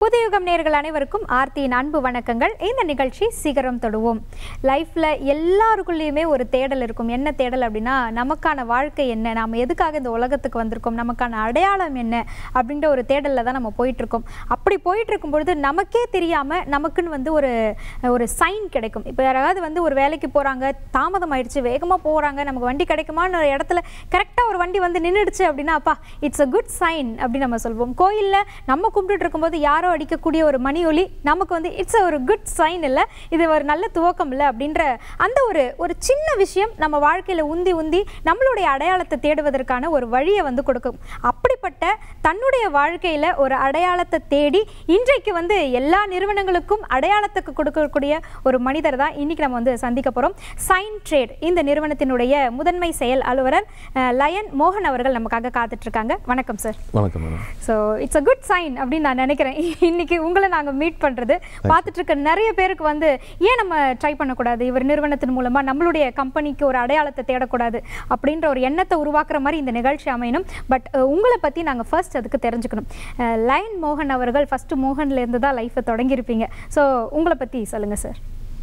புதுயுகம் நேர்கள் அனைவருக்கும் ஆர்த்தியின் அன்பு வணக்கங்கள் இந்த நிகழ்ச்சி சிகரம் தொடுவோம் லைஃப்ல எல்லாருக்குள்ளேயுமே ஒரு தேடல் இருக்கும் என்ன தேடல் அப்படின்னா நமக்கான வாழ்க்கை என்ன நாம் எதுக்காக இந்த உலகத்துக்கு வந்திருக்கோம் நமக்கான அடையாளம் என்ன அப்படின்ற ஒரு தேடல்ல தான் நம்ம போயிட்டு இருக்கோம் அப்படி போயிட்டு இருக்கும் பொழுது நமக்கே தெரியாம நமக்குன்னு வந்து ஒரு ஒரு சைன் கிடைக்கும் இப்போ யாராவது வந்து ஒரு வேலைக்கு போறாங்க தாமதம் ஆயிடுச்சு வேகமா போறாங்க நமக்கு வண்டி கிடைக்குமான்னு ஒரு இடத்துல கரெக்டா ஒரு வண்டி வந்து நின்றுடுச்சு அப்படின்னா அப்பா இட்ஸ் அ குட் சைன் அப்படின்னு நம்ம சொல்வோம் கோயில்ல நம்ம கும்பிட்டுட்டு இருக்கும்போது யாரோ அடிக்கக்கூடிய ஒரு மணி ஒலி நமக்கு வந்து இட்ஸ் ஒரு குட் சைன் இல்லை இது ஒரு நல்ல துவக்கம் இல்லை அப்படின்ற அந்த ஒரு ஒரு சின்ன விஷயம் நம்ம வாழ்க்கையில உந்தி உந்தி நம்மளுடைய அடையாளத்தை தேடுவதற்கான ஒரு வழியை வந்து கொடுக்கும் அப்படிப்பட்ட தன்னுடைய வாழ்க்கையில ஒரு அடையாளத்தை தேடி இன்றைக்கு வந்து எல்லா நிறுவனங்களுக்கும் அடையாளத்துக்கு கொடுக்கக்கூடிய ஒரு மனிதர் தான் இன்னைக்கு நம்ம வந்து சந்திக்க போறோம் சைன் ட்ரேட் இந்த நிறுவனத்தினுடைய முதன்மை செயல் அலுவலர் அஹ், லயன் மோகன் அவர்கள் நமக்காக காத்துட்டு இருக்காங்க வணக்கம் சார் வணக்கம் madam so it's a good sign அப்படின்னு நான் நினைக்கிறேன் இன்னைக்கு உங்களை நாங்கள் மீட் பண்ணுறது பார்த்துட்டு இருக்க நிறைய பேருக்கு வந்து ஏன் நம்ம ட்ரை பண்ணக்கூடாது இவர் நிறுவனத்தின் மூலமாக நம்மளுடைய கம்பெனிக்கு ஒரு அடையாளத்தை தேடக்கூடாது அப்படின்ற ஒரு எண்ணத்தை உருவாக்குற மாதிரி இந்த நிகழ்ச்சி அமையணும் பட் உங்களை பற்றி நாங்கள் ஃபர்ஸ்ட் அதுக்கு தெரிஞ்சுக்கணும் அஹ், லயன் மோகன் அவர்கள் ஃபஸ்ட்டு மோகன்லேருந்து தான் லைஃப்பை தொடங்கியிருப்பீங்க ஸோ உங்களை பற்றி சொல்லுங்கள் சார்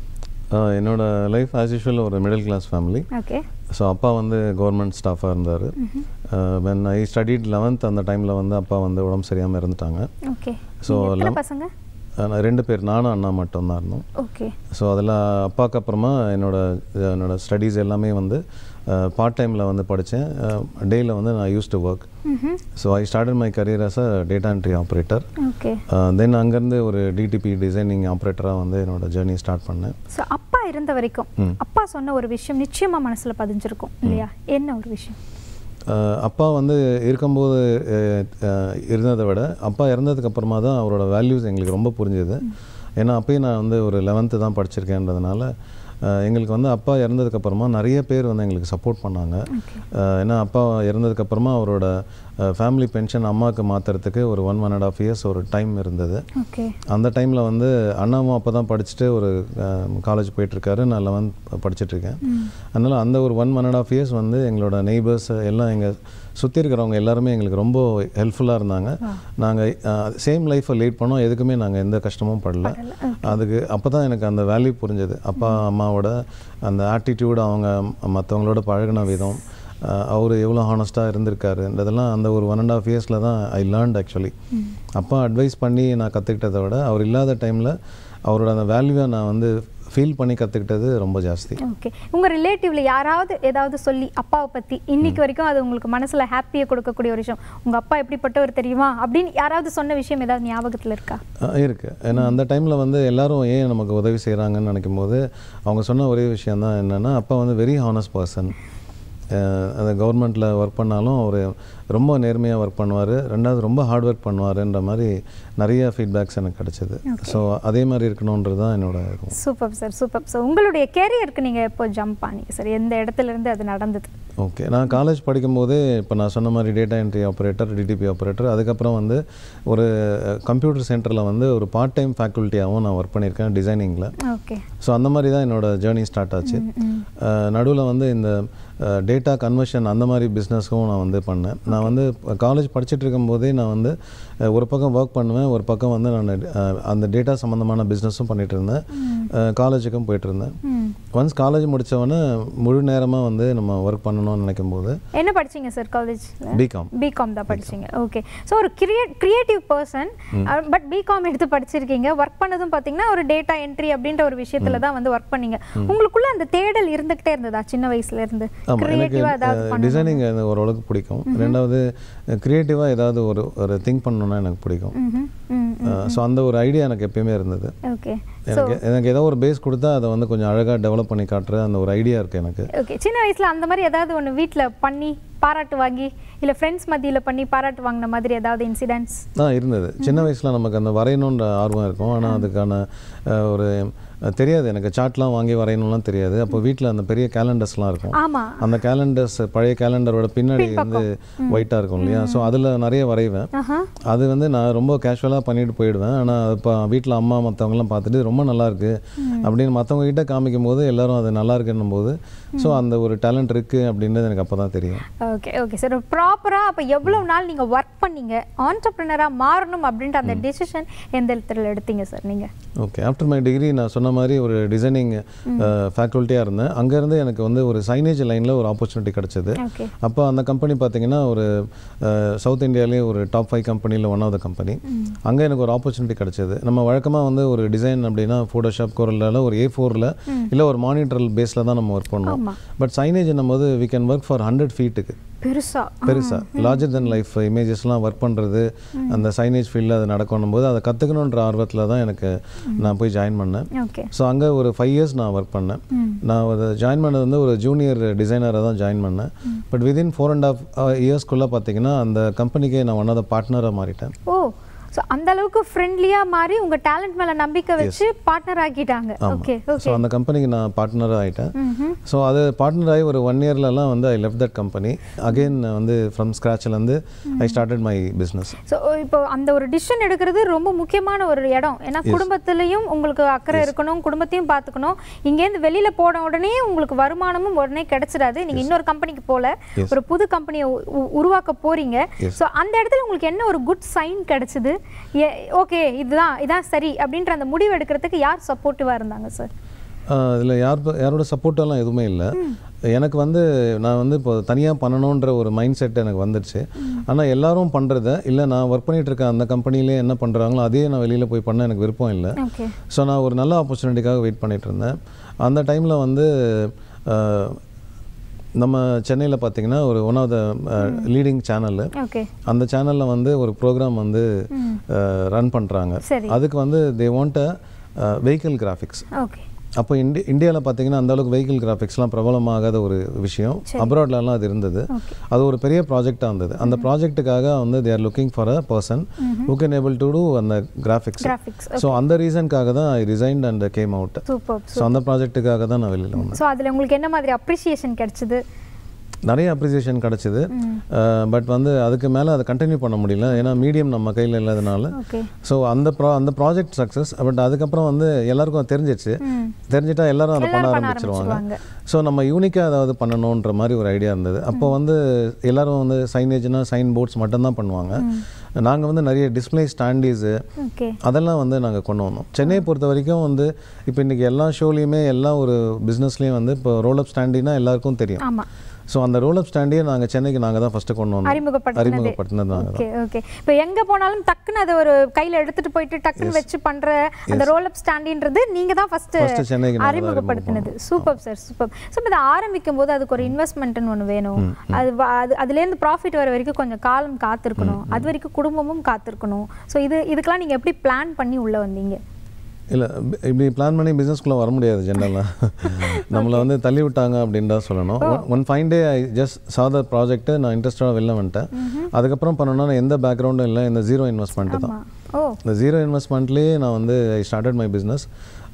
ஆஹ் என்னோட லைஃப் ஆஸ் யூஷுவல் ஒரு middle class family okay so அப்பா வந்து கவர்மெண்ட் ஸ்டாஃபாக இருந்தார் வென் ஐ ஸ்டடிட் லெவன்த் அந்த டைமில் வந்து அப்பா வந்து உடம்பு சரியாமல் இருந்துட்டாங்க ஓகே So, எத்தனை லம்- பசங்க ஆஹ் நான் ரெண்டு பேர் நானும் அண்ணா மட்டும் தான் இருந்தோம் ஓகே ஸோ அதெல்லாம் அப்பாவுக்கு அப்புறமா என்னோட என்னோட ஸ்டடீஸ் எல்லாமே வந்து பார்ட் டைமில் வந்து படித்தேன் டேயில் வந்து நான் use to work hmm so I started my career as a data entry operator okay then அங்கேருந்து ஒரு டிடிபி டிசைனிங் ஆப்ரேட்டராக வந்து என்னோட ஜேர்னி ஸ்டார்ட் பண்ணேன் ஸோ அப்பா இருந்த வரைக்கும் அப்பா சொன்ன ஒரு விஷயம் நிச்சயமா மனசுல பதிஞ்சிருக்கும் இல்லையா என்ன ஒரு விஷயம் அஹ் அப்பா வந்து இருக்கும்போது அஹ், அஹ், இருந்ததை விட அப்பா இறந்ததுக்கு அப்புறமா தான் அவரோட வேல்யூஸ் எங்களுக்கு ரொம்ப புரிஞ்சுது ஏன்னா அப்பயும் நான் வந்து ஒரு லெவன்த்து தான் படிச்சிருக்கேன்றதுனால அஹ், எங்களுக்கு வந்து அப்பா இறந்ததுக்கு அப்புறமா நிறைய பேர் வந்து எங்களுக்கு சப்போர்ட் பண்ணாங்க அஹ், ஏன்னா அப்பா இறந்ததுக்கு அப்புறமா அவரோட ஃபேமிலி பென்ஷன் அம்மாவுக்கு மாற்றுறதுக்கு ஒரு one one and half years ஒரு டைம் இருந்தது ஓகே அந்த டைமில் வந்து அண்ணாவும் அப்போ தான் படிச்சுட்டு ஒரு காலேஜ் போயிட்டுருக்காரு நான் லெவன்த் படிச்சுட்ருக்கேன் அதனால் அந்த ஒரு one one and half years வந்து எங்களோட நெய்பர்ஸ் எல்லாம் எங்கள் சுற்றி இருக்கிறவங்க எல்லாருமே எங்களுக்கு ரொம்ப ஹெல்ப்ஃபுல்லாக இருந்தாங்க நாங்கள் சேம் லைஃப்பை லீட் பண்ணோம் எதுக்குமே நாங்கள் எந்த கஷ்டமும் படல அதுக்கு அப்போ தான் எனக்கு அந்த வேல்யூ புரிஞ்சது அப்பா அம்மாவோட அந்த ஆட்டிடியூட் அவங்க மற்றவங்களோட பழகின விதம் அவர் எவ்வளோ ஹானஸ்ட்டாக இருந்திருக்காருன்றதெல்லாம் அந்த ஒரு ஒன் அண்ட் ஆஃப் இயர்ஸில் தான் ஐ லேர்ன்ட் ஆக்சுவலி அப்பா அட்வைஸ் பண்ணி நான் கற்றுக்கிட்டதை விட அவர் இல்லாத டைமில் அவரோட அந்த வேல்யூவை நான் வந்து ஃபீல் பண்ணி கற்றுக்கிட்டது ரொம்ப ஜாஸ்தி ஓகே உங்க ரிலேட்டிவ்ல யாராவது ஏதாவது சொல்லி அப்பாவை பத்தி இன்னைக்கு வரைக்கும் அது உங்களுக்கு மனசுல ஹாப்பியை கொடுக்கக்கூடிய ஒரு விஷயம் உங்க அப்பா எப்படிப்பட்டவர் தெரியுமா அப்படின்னு யாராவது சொன்ன விஷயம் ஏதாவது ஞாபகத்துல இருக்கா அஹ் இருக்கு ஏன்னா அந்த டைமில் வந்து எல்லாரும் ஏன் நமக்கு உதவி செய்கிறாங்கன்னு நினைக்கும் போது அவங்க சொன்ன ஒரே விஷயம் தான் என்னென்னா அப்பா வந்து வெரி ஹானஸ்ட் பர்சன் அந்த கவர்மெண்ட்டில் ஒர்க் பண்ணாலும் அவர் ரொம்ப நேர்மையாக ஒர்க் பண்ணுவார் ரெண்டாவது ரொம்ப ஹார்ட் ஒர்க் பண்ணுவாருன்ற மாதிரி நிறைய ஃபீட்பேக்ஸ் எனக்கு கிடச்சிது ஸோ அதே மாதிரி இருக்கணுன்றது தான் என்னோட இருக்கும் சூப்பர் சார் சூப்பர் சார் உங்களுடைய கேரியருக்கு நீங்க எப்போ ஜம்ப் ஆனீங்க சார் எந்த இடத்துல இருந்து அது நடந்தது ஓகே நான் காலேஜ் படிக்கும்போதே இப்போ நான் சொன்ன மாதிரி data entry operator DTP operator அதுக்கப்புறம் வந்து ஒரு கம்ப்யூட்டர் சென்டரில் வந்து ஒரு பார்ட் டைம் ஃபேக்கல்ட்டியாகவும் நான் ஒர்க் பண்ணியிருக்கேன் டிசைனிங்கில் ஓகே ஸோ அந்த மாதிரி தான் என்னோட ஜேர்னி ஸ்டார்ட் ஆச்சு நடுவில் வந்து இந்த டேட்டா கன்வர்ஷன் அந்த மாதிரி பிஸ்னஸும் நான் வந்து பண்ணேன் நான் வந்து காலேஜ் படிச்சுட்டு இருக்கும்போதே நான் வந்து அஹ், ஒரு பக்கம் ஒர்க் பண்ணுவேன் ஒரு பக்கம் வந்து நான் அஹ், அந்த டேட்டா சம்மந்தமான பிஸ்னஸும் பண்ணிட்டு இருந்தேன் காலேஜுக்கும் போயிட்டு இருந்தேன் ம் ஒன்ஸ் காலேஜ் முடித்தவொடனே முழு நேரமாக வந்து நம்ம ஒர்க் பண்ணணும்னு நினைக்கும் போது என்ன படிச்சீங்க சார் காலேஜ் பிகாம் பிகாம் தான் படிச்சீங்க ஓகே ஸோ ஒரு create creative person but BCom எடுத்து படிச்சிருக்கீங்க ஒர்க் பண்ணதும் பார்த்தீங்கன்னா ஒரு டேட்டா என்ட்ரி அப்படின்ற ஒரு விஷயத்துல தான் வந்து ஒர்க் பண்ணீங்க உங்களுக்குள்ள அந்த தேடல் இருந்துகிட்டே இருந்ததா சின்ன வயசுல இருந்து ஆமாம் எனக்கு கிரியேட்டிவா ஏதாவது பண்ணணும் டிசைனிங் ஓரளவுக்கு பிடிக்கும் ரெண்டாவது க்ரியேட்டிவாக ஏதாவது ஒரு ஒரு திங்க் பண்ணணும்னா எனக்கு பிடிக்கும் ம்ஹும். ம் ஸோ அந்த ஒரு ஐடியா எனக்கு எப்பயுமே இருந்தது ஓகே எனக்கு எனக்கு ஏதோ ஒரு பேஸ் கொடுத்தா அதை வந்து கொஞ்சம் அழகாக டெவலப் பண்ணி காட்டுற அந்த ஒரு ஐடியா இருக்குது எனக்கு ஓகே சின்ன வயசுல அந்த மாதிரி ஏதாவது ஒன்று வீட்டில் பண்ணி பாராட்டு வாங்கி இல்லை ஃப்ரெண்ட்ஸ் மத்தியில பண்ணி பாராட்டு வாங்கின மாதிரி ஏதாவது இன்சிடென்ட்ஸ் ஆ இருந்தது சின்ன வயசில் நமக்கு அந்த வரையணுன்ற ஆர்வம் இருக்கும் ஆனால் அதுக்கான அஹ், ஒரு அஹ், தெரியாது எனக்கு சார்ட்லாம் வாங்கி வரையணும்லாம் தெரியாது அப்போ வீட்டில் அந்த பெரிய கேலண்டர்ஸ்லாம் இருக்கும் ஆமா அந்த கேலண்டர்ஸ் பழைய கேலண்டரோட பின்னாடி வந்து ஒயிட்டாக இருக்கும் இல்லையா ஸோ அதில் நிறைய வரைவேன் ஆஹா அது வந்து நான் ரொம்ப கேஷுவலாக பண்ணிட்டு போயிடுவேன் ஆனால் இப்போ வீட்டில் அம்மா மற்றவங்கலாம் பார்த்துட்டு ரொம்ப நல்லா இருக்கு அப்படின்னு மற்றவங்க கிட்ட காமிக்கும் போது எல்லாரும் அது நல்லா இருக்குன்னும் போது ஸோ அந்த ஒரு டேலண்ட் இருக்குது அப்படின்றது எனக்கு அப்போ தான் தெரியும் ஓகே ஓகே சார் ப்ராப்பராக அப்போ எவ்வளோ நாள் நீங்கள் ஒர்க் பண்ணீங்க ஆண்டர்பிரினராக மாறணும் அப்படின்ற அந்த டெசிஷன் எந்த இடத்துல எடுத்தீங்க சார் நீங்கள் ஓகே ஆஃப்டர் மை டிகிரி நான் சொன்ன மாதிரி ஒரு டிசைனிங் ஃபேக்கல்ட்டியாக இருந்தேன் அங்கேருந்து எனக்கு வந்து ஒரு சைனேஜ் லைனில் ஒரு ஆப்பர்ச்சுனிட்டி கிடச்சிது ஓகே அப்போ அந்த கம்பெனி பார்த்தீங்கன்னா ஒரு சவுத் இந்தியாவிலே ஒரு டாப் ஃபைவ் கம்பெனியில் ஒன் ஆஃப் த கம்பெனி அங்கே எனக்கு ஒரு ஆப்பர்ச்சுனிட்டி கிடச்சிது நம்ம வழக்கமாக வந்து ஒரு டிசைன் அப்படின்னா ஃபோட்டோஷாப் கோரலில் ஒரு ஏ ஃபோரில் இல்லை ஒரு மானிட்டரல் பேஸில் தான் நம்ம ஒர்க் பண்ணோம் ஆமா. பட் சைனேஜ் போது we can work for hundred ஃபீட்டுக்கு பெருசா பெருசா லார்ஜர் தென் லைஃப் இமேஜஸ்லாம் ஒர்க் பண்ணுறது அந்த சைனேஜ் ஃபீல்டில் அது நடக்கணும் போது அதை கற்றுக்கணுன்ற ஆர்வத்தில் தான் எனக்கு நான் போய் ஜாயின் பண்ணேன் ஓகே ஸோ அங்கே ஒரு ஃபைவ் இயர்ஸ் நான் ஒர்க் பண்ணேன் நான் அதை ஜாயின் பண்ணது வந்து ஒரு ஜூனியர் டிசைனராக தான் ஜாயின் பண்ணேன் but within four and half இயர்ஸ்க்குள்ளே பார்த்தீங்கன்னா அந்த கம்பெனிக்கே நான் ஒன் ஆஃப் த பார்ட்னராக மாறிட்டேன் ஓ ஸோ அந்த அளவுக்கு ஃப்ரெண்ட்லியாக மாறி உங்கள் டேலண்ட் மேலே நம்பிக்கை வச்சு பார்ட்னர் ஆக்கிட்டாங்க ஓகே ஸோ ஓகே அந்த கம்பெனிக்கு நான் பார்ட்னராக ஆகிட்டேன் ஸோ அது பார்ட்னர் ஆகி ஒரு ஒன் இயர்லலாம் வந்து I left that company again வந்து ஃப்ரம் ஸ்க்ராட்ச்லேருந்து I started my business so இப்போ அந்த ஒரு டிசிஷன் எடுக்கிறது ரொம்ப முக்கியமான ஒரு இடம் ஏன்னா குடும்பத்துலேயும் உங்களுக்கு அக்கறை இருக்கணும் குடும்பத்தையும் பார்த்துக்கணும் இங்கேருந்து வெளியில் போன உடனே உங்களுக்கு வருமானமும் உடனே கிடைச்சிடாது நீங்கள் இன்னொரு கம்பெனிக்கு போல ஒரு புது கம்பெனியை உருவாக்க போறீங்க ஸோ அந்த இடத்துல உங்களுக்கு என்ன ஒரு குட் சைன் கிடைச்சது ஓகே இதுதான் இதான் சரி அப்படின்ற அந்த முடிவு எடுக்கிறதுக்கு யார் சப்போர்ட்டிவாக இருந்தாங்க சார் இதில் யார் ப- யாரோட சப்போர்ட்டெல்லாம் எதுவுமே இல்லை எனக்கு வந்து நான் வந்து இப்போ தனியாக பண்ணணுன்ற ஒரு மைண்ட் செட் எனக்கு வந்துடுச்சு ஆனால் எல்லாரும் பண்ணுறத இல்லை நான் ஒர்க் பண்ணிட்டு இருக்க அந்த கம்பெனிலே என்ன பண்ணுறாங்களோ அதே நான் வெளியில் போய் பண்ண எனக்கு விருப்பம் இல்லை ஓகே ஸோ நான் ஒரு நல்ல ஆப்பர்ச்சுனிட்டிக்காக வெயிட் பண்ணிட்டு இருந்தேன் அந்த டைமில் வந்து அஹ், நம்ம சென்னையில் பார்த்தீங்கன்னா ஒரு one of the leading channel okay அந்த சேனலில் வந்து ஒரு ப்ரோக்ராம் வந்து ரன் பண்ணுறாங்க சரி அதுக்கு வந்து they want a vehicle graphics okay அப்போ இண்டி இந்தியாவில் பார்த்தீங்கன்னா அந்த அளவுக்கு வெஹிக்கிள் கிராஃபிக்ஸ்லாம் பிரபலமாகாத ஒரு விஷயம் அப்ராட்லலாம் அது இருந்தது அது ஒரு பெரிய ப்ராஜெக்டாக இருந்தது அந்த ப்ராஜெக்ட்டுக்காக வந்து they are looking for a person who can able to do அந்த கிராஃபிக்ஸ் கிராஃபிக்ஸ் ஸோ அந்த ரீசனுக்காக தான் I resigned and came out super so அந்த ப்ராஜெக்ட்டுக்காக தான் நான் வெளியில் வந்தேன் ஸோ அதில் உங்களுக்கு என்ன மாதிரி அப்ரிசியேஷன் கிடைச்சது நிறைய அப்ரிசியேஷன் கிடச்சிது பட் வந்து அதுக்கு மேலே அதை கண்டினியூ பண்ண முடியல ஏன்னா மீடியம் நம்ம கையில் இல்லாதனால ஓகே ஸோ அந்த ப்ரா அந்த ப்ராஜெக்ட் சக்ஸஸ் பட் அதுக்கப்புறம் வந்து எல்லாருக்கும் அது தெரிஞ்சிச்சு தெரிஞ்சிட்டா எல்லாரும் அதை பண்ண ஆரம்பிச்சிருவாங்க ஆரம்பிச்சிருவாங்க ஸோ நம்ம யூனிக்காக ஏதாவது பண்ணணுன்ற மாதிரி ஒரு ஐடியா இருந்தது அப்போ வந்து எல்லாரும் வந்து சைனேஜ்னா சைன் போர்ட்ஸ் மட்டும்தான் பண்ணுவாங்க நாங்கள் வந்து நிறைய டிஸ்பிளே ஸ்டாண்டீஸு ஓகே அதெல்லாம் வந்து நாங்கள் கொண்டு வந்தோம் சென்னையை பொறுத்த வரைக்கும் வந்து இப்போ இன்றைக்கி எல்லா ஷோலையுமே எல்லா ஒரு பிஸ்னஸ்லேயும் வந்து இப்போ ரோலப் ஸ்டாண்டினா எல்லாருக்கும் தெரியும் ஆமா ஸோ அந்த ரோலப் ஸ்டாண்டையே நாங்கள் சென்னைக்கு நாங்கள் தான் ஃபஸ்ட்டு கொண்டு வந்தோம் அறிமுகப்படுத்தினது அறிமுகப்படுத்தினது நாங்கள் தான் ஓகே ஓகே இப்போ எங்க போனாலும் டக்குன்னு அதை ஒரு கையில எடுத்துட்டு போயிட்டு டக்குன்னு வச்சு பண்ற அந்த ரோல் அப் ஸ்டாண்டின்றது நீங்க தான் ஃபர்ஸ்ட் First சென்னைக்கு நாங்க தான் அறிமுகப்படுத்தினது சூப்பர் சார் சூப்பர் ஸோ இதை ஆரம்பிக்கும் போது அதுக்கு ஒரு இன்வெஸ்ட்மெண்ட்னு ஒன்று வேணும் அது வ- அது அதுலேருந்து ப்ராஃபிட் வர வரைக்கும் கொஞ்சம் காலம் காத்திருக்கணும் அது வரைக்கும் குடும்பமும் காத்திருக்கணும் ஸோ இது இதுக்கெல்லாம் நீங்க எப்படி பிளான் பண்ணி உள்ள வந்தீங்க இல்லை இப்படி பிளான் பண்ணி பிஸ்னஸ்க்குள்ளே வர முடியாது ஜென்ரலாக நம்மளை வந்து தள்ளி விட்டாங்க அப்படின்னு தான் சொல்லணும் one fine day I just சாத ப்ராஜெக்ட்டு நான் இன்ட்ரெஸ்டாக வெளில வந்துட்டேன் அதுக்கப்புறம் பண்ணணும்னா நான் எந்த பேக்ரவுண்டும் இல்லை இந்த ஜீரோ இன்வெஸ்ட்மெண்ட்டு தான் ஆமா ஓ இந்த ஜீரோ இன்வெஸ்ட்மெண்ட்லேயே நான் வந்து I started my business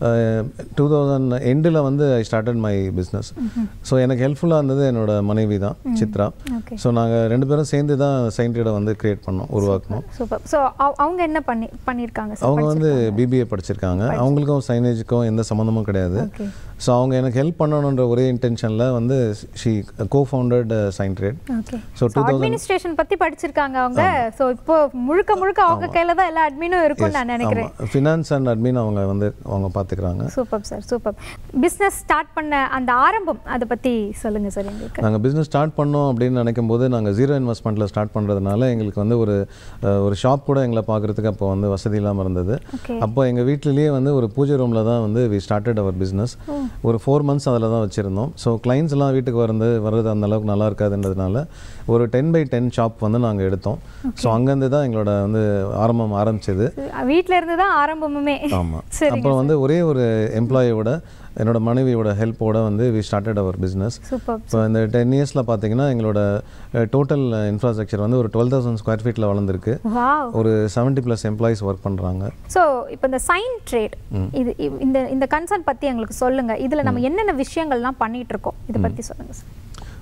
two thousand எண்டில் வந்து I started my business so எனக்கு ஹெல்ப்ஃபுல்லாக இருந்தது என்னோட மனைவி தான் சித்ரா ஓகே ஸோ நாங்கள் ரெண்டு பேரும் சேர்ந்து தான் சைன்டீடை வந்து கிரியேட் பண்ணோம் உருவாக்கணும் சூப்பர் ஸோ அவங்க என்ன பண்ணி பண்ணியிருக்காங்க சார் அவங்க வந்து பிபிஏ படிச்சிருக்காங்க அவங்களுக்கும் சைனேஜுக்கும் எந்த சம்மந்தமும் கிடையாது ஓகே ஸோ அவங்க எனக்கு ஹெல்ப் பண்ணணுன்ற ஒரே இன்டென்ஷனில் வந்து she co founded Sign Trade okay so to administration பத்தி படிச்சிருக்காங்க அவங்க சோ இப்போ முழுக்க முழுக்க அவங்க கையில தான் எல்லா அட்மினும் இருக்கும்னு நான் நினைக்கிறேன் ஆமாம் ஃபினான்ஸ் அண்ட் அட்மின் அவங்க வந்து அவங்க பார்த்துக்கிறாங்க super sir super business start பண்ண அந்த ஆரம்பம் அதை பத்தி சொல்லுங்க சார் எங்களுக்கு நாங்கள் பிஸ்னஸ் ஸ்டார்ட் பண்ணோம் அப்படின்னு நினைக்கும் போது நாங்கள் ஜீரோ இன்வெஸ்ட்மெண்ட்டில் ஸ்டார்ட் பண்ணுறதுனால எங்களுக்கு வந்து ஒரு அஹ், ஒரு ஷாப் கூட எங்களை பார்க்குறதுக்கு அப்போ வந்து வசதி இல்லாமல் இருந்தது ஓகே அப்போ எங்கள் வீட்டிலேயே வந்து ஒரு பூஜை ரூமில் தான் வந்து வி ஸ்டார்டட் அவர் பிஸ்னஸ் ஒரு ஃபோர் மந்த்ஸ் அதில் தான் வச்சுருந்தோம் ஸோ clients எல்லாம் வீட்டுக்கு வந்து வர்றது அந்த அளவுக்கு நல்லா இருக்காதுன்றதுனால ஒரு டென் பை டென் ஷாப் வந்து நாங்கள் எடுத்தோம் ஸோ அங்கேருந்து தான் எங்களோட வந்து ஆரம்பம் ஆரம்பிச்சது வீட்ல இருந்து தான் ஆரம்பமுமே ஆமாம் சரிங்க அப்புறம் வந்து ஒரே ஒரு எம்ப்ளாயியோட என்னோட மனைவியோட ஹெல்ப்போட வந்து we started our business super இப்போ இந்த டென் இயர்ஸில் பார்த்தீங்கன்னா எங்களோட டோட்டல் இன்ஃப்ராஸ்ட்ரக்சர் வந்து ஒரு டுவெல் தௌசண்ட் ஸ்கொயர் ஃபீட்டில் வளர்ந்துருக்கு வாவ் ஒரு செவன்ட்டி ப்ளஸ் எம்ப்ளாயிஸ் ஒர்க் பண்ணுறாங்க ஸோ இப்போ இந்த சைன் ட்ரேட் இது இ- இந்த இந்த கன்சர்ன் பத்தி எங்களுக்கு சொல்லுங்க இதுல நம்ம என்னென்ன விஷயங்கள்லாம் பண்ணிட்டு இருக்கோம் இதை பத்தி சொல்லுங்க சார்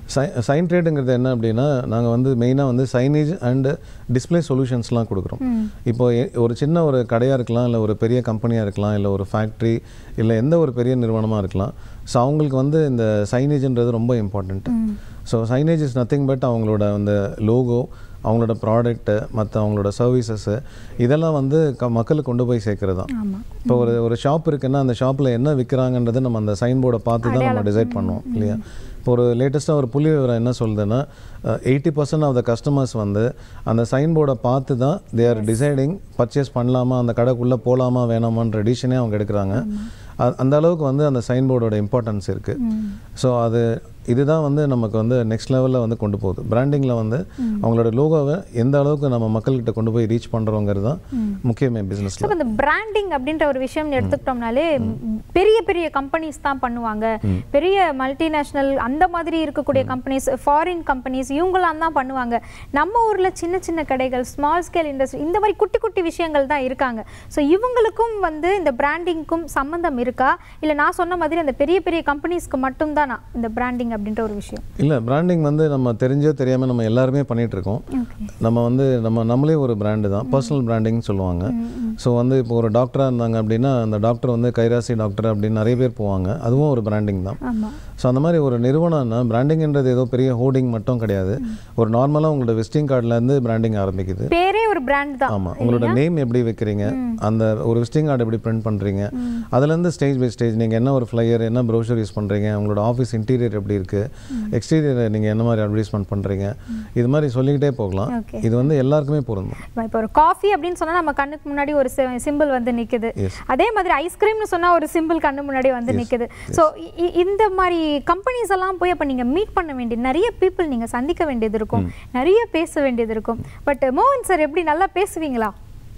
சை சைன் ட்ரேடுங்கிறது என்ன அப்படின்னா நாங்கள் வந்து மெயினாக வந்து சைனேஜ் அண்ட் டிஸ்ப்ளே சொல்யூஷன்ஸ்லாம் கொடுக்குறோம் இப்போ எ- ஒரு சின்ன ஒரு கடையாக இருக்கலாம் இல்லை ஒரு பெரிய கம்பெனியாக இருக்கலாம் இல்லை ஒரு ஃபேக்ட்ரி இல்லை எந்த ஒரு பெரிய நிறுவனமாக இருக்கலாம் ஸோ அவங்களுக்கு வந்து இந்த சைனேஜ்ன்றது ரொம்ப important so signage is nothing but அவங்களோட அந்த லோகோ அவங்களோட ப்ராடக்ட்டு மற்ற அவங்களோட சர்வீசஸ்ஸு இதெல்லாம் வந்து க மக்களுக்கு கொண்டு போய் சேர்க்கறது தான் ஆமாம் இப்போ ஒரு ஒரு ஷாப் இருக்குன்னா அந்த ஷாப்பில் என்ன விற்கிறாங்கன்றது நம்ம அந்த சைன் போர்டை பார்த்து தான் நம்ம டிசைட் பண்ணுவோம் இல்லையா இப்போ ஒரு லேட்டஸ்ட்டாக ஒரு புள்ளி விவரம் என்ன சொல்லுதுன்னா eighty percent of the customers வந்து அந்த சைன் போர்டை பார்த்து தான் தே ஆர் டிசைடிங் பர்ச்சேஸ் பண்ணலாமா அந்த கடைக்குள்ளே போகலாமா வேணாமான்ற டிசிஷனே அவங்க எடுக்கிறாங்க அ- அந்த அளவுக்கு வந்து அந்த சைன் போர்டோட இம்பார்ட்டன்ஸ் இருக்குது ஸோ அது இதுதான் வந்து நமக்கு வந்து நெக்ஸ்ட் லெவலில் வந்து கொண்டு போகுது பிராண்டிங்கில் வந்து அவங்களோட லோகோவை எந்த அளவுக்கு நம்ம மக்கள்கிட்ட கொண்டு போய் ரீச் பண்ணுறோங்கிறது தான் முக்கியமே பிஸ்னஸில் ஸோ இந்த பிராண்டிங் அப்படின்ற ஒரு விஷயம் எடுத்துக்கிட்டோம்னாலே பெரிய பெரிய கம்பெனிஸ் தான் பண்ணுவாங்க பெரிய மல்டிநேஷ்னல் அந்த மாதிரி இருக்கக்கூடிய கம்பெனிஸ் ஃபாரின் கம்பெனிஸ் இவங்களாம் தான் பண்ணுவாங்க நம்ம ஊர்ல சின்ன சின்ன கடைகள் ஸ்மால் ஸ்கேல் இண்டஸ்ட்ரி இந்த மாதிரி குட்டி குட்டி விஷயங்கள் தான் இருக்காங்க ஸோ இவங்களுக்கும் வந்து இந்த பிராண்டிங்க்கும் சம்மந்தம் இருக்கா இல்லை நான் சொன்ன மாதிரி அந்த பெரிய பெரிய கம்பெனிஸ்க்கு மட்டும்தானா இந்த பிராண்டிங் அப்படின்ற ஒரு விஷயம் இல்லை பிராண்டிங் வந்து நம்ம தெரிஞ்சோ தெரியாமல் நம்ம எல்லாருமே பண்ணிட்டு இருக்கோம் ஓகே நம்ம வந்து நம்ம நம்மளே ஒரு பிராண்டு தான் பர்சனல் பிராண்டிங் சொல்லுவாங்க ஸோ வந்து இப்போ ஒரு டாக்டராக இருந்தாங்க அப்படின்னா அந்த டாக்டர் வந்து கைராசி டாக்டர் அப்படின்னு நிறைய பேர் போவாங்க அதுவும் ஒரு பிராண்டிங் தான் ஆமா ஸோ அந்த மாதிரி ஒரு நிறுவனம்னா பிராண்டிங்ன்றது ஏதோ பெரிய ஹோர்டிங் மட்டும் கிடையாது ஒரு நார்மலாக உங்களோட விசிட்டிங் கார்டுலேருந்து பிராண்டிங் ஆரம்பிக்குது பேரே ஒரு பிராண்ட் தான் ஆமாம் உங்களோட நேம் எப்படி வைக்கிறீங்க அந்த ஒரு விசிட்டிங் கார்டு எப்படி பிரிண்ட் பண்ணுறீங்க அதுலேருந்து ஸ்டேஜ் பை ஸ்டேஜ் நீங்கள் என்ன ஒரு ஃப்ளையர் என்ன ப்ரௌசர் யூஸ் பண்ணுறீங்க உங்களோட ஆஃபீஸ் இன்டீரியர் எப்படி இருக்குது எக்ஸ்டீரியர் நீங்கள் என்ன மாதிரி அட்வர்டைஸ்மெண்ட் பண்ணுறீங்க இது மாதிரி சொல்லிக்கிட்டே போகலாம் Okay. இது வந்து எல்லாருக்குமே பொருந்தும் இப்போ ஒரு காஃபி அப்படின்னு சொன்னா நம்ம கண்ணுக்கு முன்னாடி ஒரு சிம்பிள் வந்து நிக்குது Yes. அதே மாதிரி ஐஸ்கிரீம்னு சொன்னா ஒரு சிம்பிள் கண்ணு முன்னாடி வந்து நிக்குது ஸோ இந்த மாதிரி கம்பெனிஸ் எல்லாம் போய் அப்ப நீங்க மீட் பண்ண வேண்டியது நிறைய பீப்புள் நீங்க சந்திக்க வேண்டியது இருக்கும் நிறைய பேச வேண்டியது இருக்கும் பட் மோகன் சார் எப்படி நல்லா பேசுவீங்களா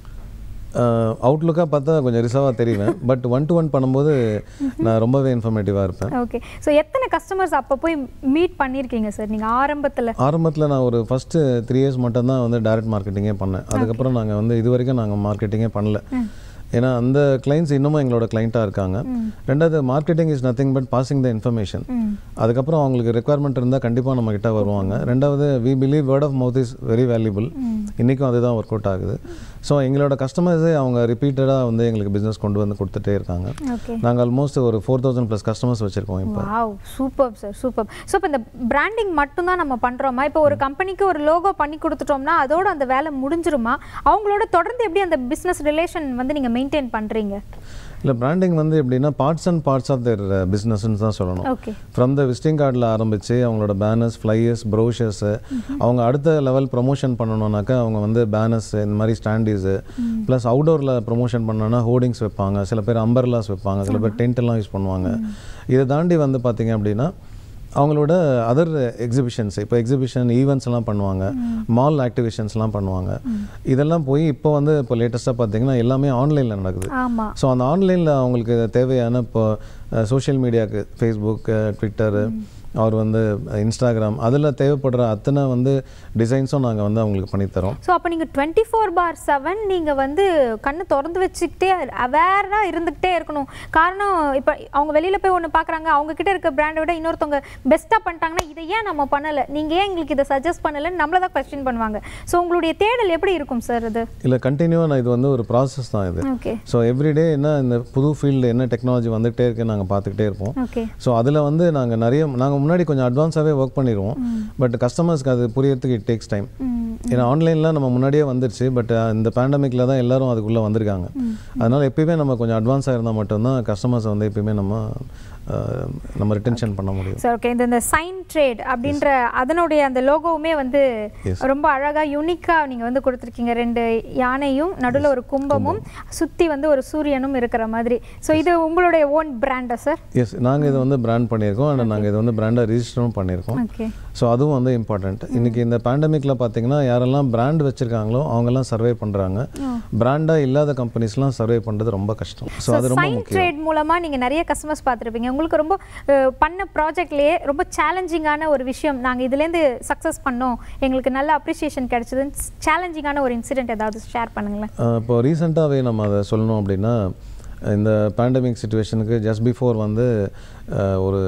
அவுட்லுக்காக பார்த்தா கொஞ்சம் ரிசர்வாக தெரிவேன் பட் ஒன் டு ஒன் பண்ணும்போது நான் ரொம்பவே இன்ஃபர்மேட்டிவாக இருப்பேன் ஓகே ஸோ எத்தனை கஸ்டமர்ஸ் அப்போ போய் மீட் பண்ணியிருக்கீங்க சார் நீங்க ஆரம்பத்துல ஆரம்பத்தில் நான் ஒரு ஃபஸ்ட்டு த்ரீ இயர்ஸ் மட்டும் தான் வந்து டைரக்ட் மார்க்கெட்டிங்கே பண்ணேன் அதுக்கப்புறம் நாங்கள் வந்து இது வரைக்கும் நாங்கள் மார்க்கெட்டிங்கே பண்ணல ஏன்னா அந்த கிளைண்ட்ஸ் இன்னமும் எங்களோட கிளைண்ட்டாக இருக்காங்க ரெண்டாவது marketing is nothing but passing the information அதுக்கப்புறம் அவங்களுக்கு ரெக்குவயர்மெண்ட் இருந்தால் கண்டிப்பாக நம்ம கிட்ட வருவாங்க ரெண்டாவது we believe word of mouth is very valuable இன்றைக்கும் அதுதான் ஒர்க் அவுட் ஆகுது ஸோ எங்களோட கஸ்டமர்ஸே அவங்க ரிப்பீட்டடாக வந்து எங்களுக்கு பிஸ்னஸ் கொண்டு வந்து கொடுத்துட்டே இருக்காங்க ஓகே நாங்கள் ஆல்மோஸ்ட் ஒரு ஃபோர் தௌசண்ட் ப்ளஸ் கஸ்டமர்ஸ் வச்சுருக்கோம் இப்போ wow super sir super so இப்போ இந்த பிராண்டிங் மட்டும்தான் நம்ம பண்றோமா இப்போ ஒரு கம்பெனிக்கு ஒரு லோகோ பண்ணி கொடுத்துட்டோம்னா அதோட அந்த வேலை முடிஞ்சிருமா அவங்களோட தொடர்ந்து எப்படி அந்த பிசினஸ் ரிலேஷன் வந்து நீங்க மெயின்டைன் பண்றீங்க இல்லை பிராண்டிங் வந்து எப்படின்னா parts and parts of their பிஸ்னஸ்ன்னு தான் சொல்லணும் ஓகே ஃப்ரம் த விசிட்டிங் கார்டில் ஆரம்பித்து அவங்களோட பேனர்ஸ் ஃப்ளையர்ஸ் ப்ரௌஷர்ஸு அவங்க அடுத்த லெவல் ப்ரொமோஷன் பண்ணணும்னாக்கா அவங்க வந்து பேனர்ஸ் இந்த மாதிரி ஸ்டாண்டீஸு ப்ளஸ் அவுடோரில் ப்ரொமோஷன் பண்ணோன்னா ஹோர்டிங்ஸ் வைப்பாங்க சில பேர் அம்பர்லாஸ் வைப்பாங்க சில பேர் டென்ட் எல்லாம் யூஸ் பண்ணுவாங்க இதை தாண்டி வந்து பார்த்தீங்க அப்படின்னா அவங்களோட அதர் எக்ஸிபிஷன்ஸ் இப்போ எக்ஸிபிஷன் ஈவெண்ட்ஸ் எல்லாம் பண்ணுவாங்க மால் ஆக்டிவேஷன்ஸ்லாம் பண்ணுவாங்க இதெல்லாம் போய் இப்போ வந்து இப்போ லேட்டஸ்ட்டாக பார்த்தீங்கன்னா எல்லாமே ஆன்லைனில் நடக்குது ஆமா ஸோ அந்த ஆன்லைனில் அவங்களுக்கு தேவையான இப்போ சோஷியல் மீடியாவுக்கு ஃபேஸ்புக் ட்விட்டரு அவர் வந்து இன்ஸ்டாகிராம் அதில் தேவைப்படுற அத்தனை வந்து டிசைன்ஸும் நாங்கள் வந்து அவங்களுக்கு பண்ணித்தரோம் ஸோ அப்போ நீங்கள் டுவெண்ட்டி ஃபோர் பார் செவன் நீங்கள் வந்து கண்ணை திறந்து வச்சுக்கிட்டே அவேராக இருந்துக்கிட்டே இருக்கணும் காரணம் இப்போ அவங்க வெளியில் போய் ஒன்று பார்க்குறாங்க அவங்க கிட்ட இருக்க பிராண்டை விட இன்னொருத்தவங்க பெஸ்ட்டாக பண்ணிட்டாங்கன்னா இதை ஏன் நம்ம பண்ணலை நீங்கள் ஏன் எங்களுக்கு இதை சஜஸ்ட் பண்ணலைன்னு நம்மளை தான் கொஸ்டின் பண்ணுவாங்க ஸோ உங்களுடைய தேடல் எப்படி இருக்கும் சார் இது இல்லை கண்டினியூவாக நான் இது வந்து ஒரு ப்ராசஸ் தான் இது ஓகே ஸோ எவ்ரிடே என்ன இந்த புது ஃபீல்டு என்ன டெக்னாலஜி வந்துகிட்டே இருக்குன்னு நாங்கள் பார்த்துக்கிட்டே இருப்போம் ஓகே ஸோ அதில் வந்து நாங்கள் நிறைய நாங்கள் முன்னாடி கொஞ்சம் அட்வான்ஸாகவே ஒர்க் பண்ணிடுவோம் பட் கஸ்டமர்ஸ்க்கு அது புரியறதுக்கு இட் டேக்ஸ் டைம் ஏன்னா ஆன்லைனில் நம்ம முன்னாடியே வந்துருச்சு பட் இந்த பேண்டமிக்கில் தான் எல்லாரும் அதுக்குள்ளே வந்திருக்காங்க அதனால் எப்பயுமே நம்ம கொஞ்சம் அட்வான்ஸாக இருந்தால் மட்டும்தான் கஸ்டமர்ஸை வந்து எப்பயுமே நம்ம அஹ், நம்ம ரிட்டென்ஷன் பண்ண முடியும் சார் ஓகே இந்த இந்த சைன் ட்ரேட் அப்படின்ற அதனுடைய அந்த லோகோவுமே வந்து Yes. ரொம்ப அழகா யூனிக்காக நீங்கள் வந்து கொடுத்துருக்கீங்க ரெண்டு யானையும் நடுவில் ஒரு கும்பமும் சுற்றி வந்து ஒரு சூரியனும் இருக்கிற மாதிரி ஸோ இது உங்களுடைய ஓன் பிராண்டா சார் எஸ் நாங்கள் இதை வந்து பிராண்ட் பண்ணியிருக்கோம் அண்ட் நாங்கள் இதை வந்து பிராண்டாக ரிஜிஸ்டரும் பண்ணியிருக்கோம் ஓகே ஸோ அதுவும் வந்து இம்பார்ட்டண்ட் இன்னைக்கு இந்த பேண்டமிக்கில் பார்த்தீங்கன்னா யாரெல்லாம் பிராண்ட் வச்சுருக்காங்களோ அவங்கெல்லாம் சர்வே பண்ணுறாங்க பிராண்டாக இல்லாத கம்பெனிஸ்லாம் சர்வே பண்ணுறது ரொம்ப கஷ்டம் ஸோ அது ரொம்ப சைன் முக்கியம் ட்ரேட் மூலமா நீங்க நிறைய கஸ்டமர்ஸ் பார்த்துருப்பீங்க உங்களுக்கு ரொம்ப அஹ், பண்ண ப்ராஜெக்ட்லயே ரொம்ப சேலஞ்சிங்கான ஒரு விஷயம் நாங்க இதுலேருந்து சக்ஸஸ் பண்ணோம் எங்களுக்கு நல்ல அப்ரிசியேஷன் கிடைச்சதுன்னு சேலஞ்சிங்கான ஒரு இன்சிடென்ட் ஏதாவது ஷேர் பண்ணுங்களேன் அஹ் இப்போ ரீசெண்டாகவே நம்ம அதை சொல்லணும் அப்படின்னா இந்த பேண்டமிக் சுச்சுவேஷனுக்கு ஜஸ்ட் பிஃபோர் வந்து அஹ், ஒரு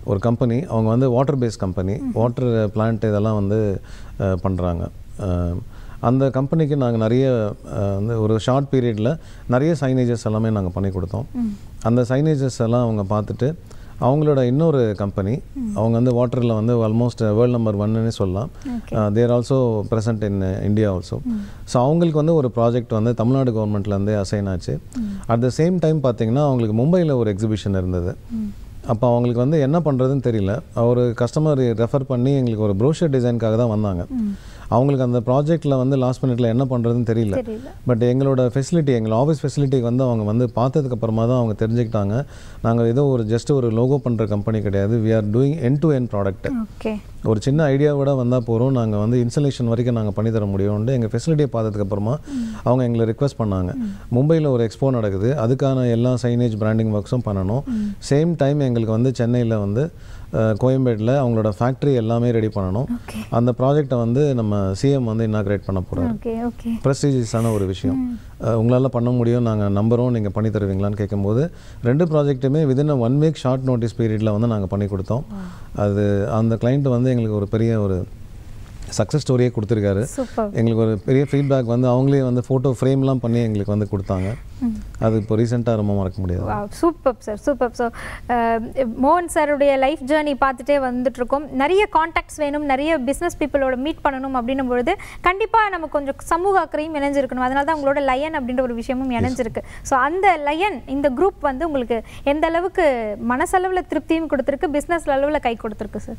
ஒரு கம்பெனி அவங்க வந்து water base company water plant இதெல்லாம் வந்து பண்ணுறாங்க அந்த கம்பெனிக்கு நாங்கள் நிறைய அஹ், வந்து ஒரு ஷார்ட் பீரியடில் நிறைய சைனேஜஸ் எல்லாமே நாங்கள் பண்ணி கொடுத்தோம் அந்த சைனேஜஸ் எல்லாம் அவங்க பார்த்துட்டு அவங்களோட இன்னொரு கம்பெனி அவங்க வந்து வாட்டரில் வந்து ஆல்மோஸ்ட் வேர்ல்ட் நம்பர் ஒன்னு சொல்லலாம் they also present in India also so அவங்களுக்கு வந்து ஒரு ப்ராஜெக்ட் வந்து தமிழ்நாடு கவர்மெண்ட்லேருந்து அசைன் ஆச்சு அட் த சேம் டைம் பார்த்தீங்கன்னா அவங்களுக்கு மும்பையில் ஒரு எக்ஸிபிஷன் இருந்தது அப்போ அவங்களுக்கு வந்து என்ன பண்ணுறதுன்னு தெரியல ஒரு கஸ்டமர் ரெஃபர் பண்ணி எங்களுக்கு ஒரு ப்ரோஷர் டிசைனுக்காக தான் வந்தாங்க அவங்களுக்கு அந்த ப்ராஜெக்ட்டில் வந்து லாஸ்ட் மினிட்ல என்ன பண்ணுறதுன்னு தெரியல தெரியல பட் எங்களோட ஃபெசிலிட்டி எங்களோட ஆஃபீஸ் ஃபெசிலிட்டிக்கு வந்து அவங்க வந்து பார்த்ததுக்கு அப்புறமா தான் அவங்க தெரிஞ்சுக்கிட்டாங்க நாங்கள் ஏதோ ஒரு ஜஸ்ட் ஒரு லோகோ பண்ணுற கம்பெனி கிடையாது we are doing end to end product okay ஒரு சின்ன ஐடியாவோட வந்தால் போகிறோம் நாங்கள் வந்து இன்ஸ்டலேஷன் வரைக்கும் நாங்கள் பண்ணி தர முடியும்னு எங்கள் ஃபெசிலிட்டியை பார்த்ததுக்கு அப்புறமா அவங்க எங்களை ரிக்வெஸ்ட் பண்ணாங்க மும்பையில் ஒரு எக்ஸ்போ நடக்குது அதுக்கான எல்லா சைனேஜ் பிராண்டிங் ஒர்க்ஸும் பண்ணணும் சேம் டைம் எங்களுக்கு வந்து சென்னையில் வந்து அஹ், கோயம்பேட்டில் அவங்களோட ஃபேக்ட்ரி எல்லாமே ரெடி பண்ணணும் ஓகே அந்த ப்ராஜெக்டை வந்து நம்ம சிஎம் வந்து இன்னாகிரேட் பண்ண போகிறோம் ஓகே ஓகே ப்ரெஸ்டீஜியஸான ஒரு விஷயம் உங்களால் பண்ண முடியும் நாங்கள் நம்புகிறோம் நீங்கள் பண்ணி தருவீங்களான்னு கேட்கும்போது ரெண்டு ப்ராஜெக்ட்டுமே within one week short notice period வந்து நாங்கள் பண்ணி கொடுத்தோம் அது அந்த கிளைண்ட் வந்து எங்களுக்கு ஒரு பெரிய ஒரு சக்ஸஸ் ஸ்டோரியே கொடுத்துருக்காரு சூப்பர் எங்களுக்கு ஒரு பெரிய ஃபீட்பேக் வந்து அவங்களே வந்து ஃபோட்டோ ஃப்ரேம்லாம் பண்ணி எங்களுக்கு வந்து கொடுத்தாங்க அது இப்போ ரீசெண்டாக ரொம்ப மறக்க முடியாது சூப்பர் சார் சூப்பர் ஸோ மோகன் சாருடைய லைஃப் ஜேர்னி பார்த்துட்டே வந்துட்டு இருக்கோம் நிறைய காண்டாக்ட்ஸ் வேணும் நிறைய பிஸ்னஸ் பீப்புளோட மீட் பண்ணணும் அப்படின்னும் பொழுது கண்டிப்பாக நம்ம கொஞ்சம் சமூக அக்கறையும் இணைஞ்சிருக்கணும் அதனால தான் உங்களோட லயன் அப்படின்ற ஒரு விஷயமும் இணைஞ்சிருக்கு ஸோ அந்த லயன் இந்த குரூப் வந்து உங்களுக்கு எந்த அளவுக்கு மனசளவில் திருப்தியும் கொடுத்துருக்கு பிஸ்னஸ் அளவில் கை கொடுத்துருக்கு சார்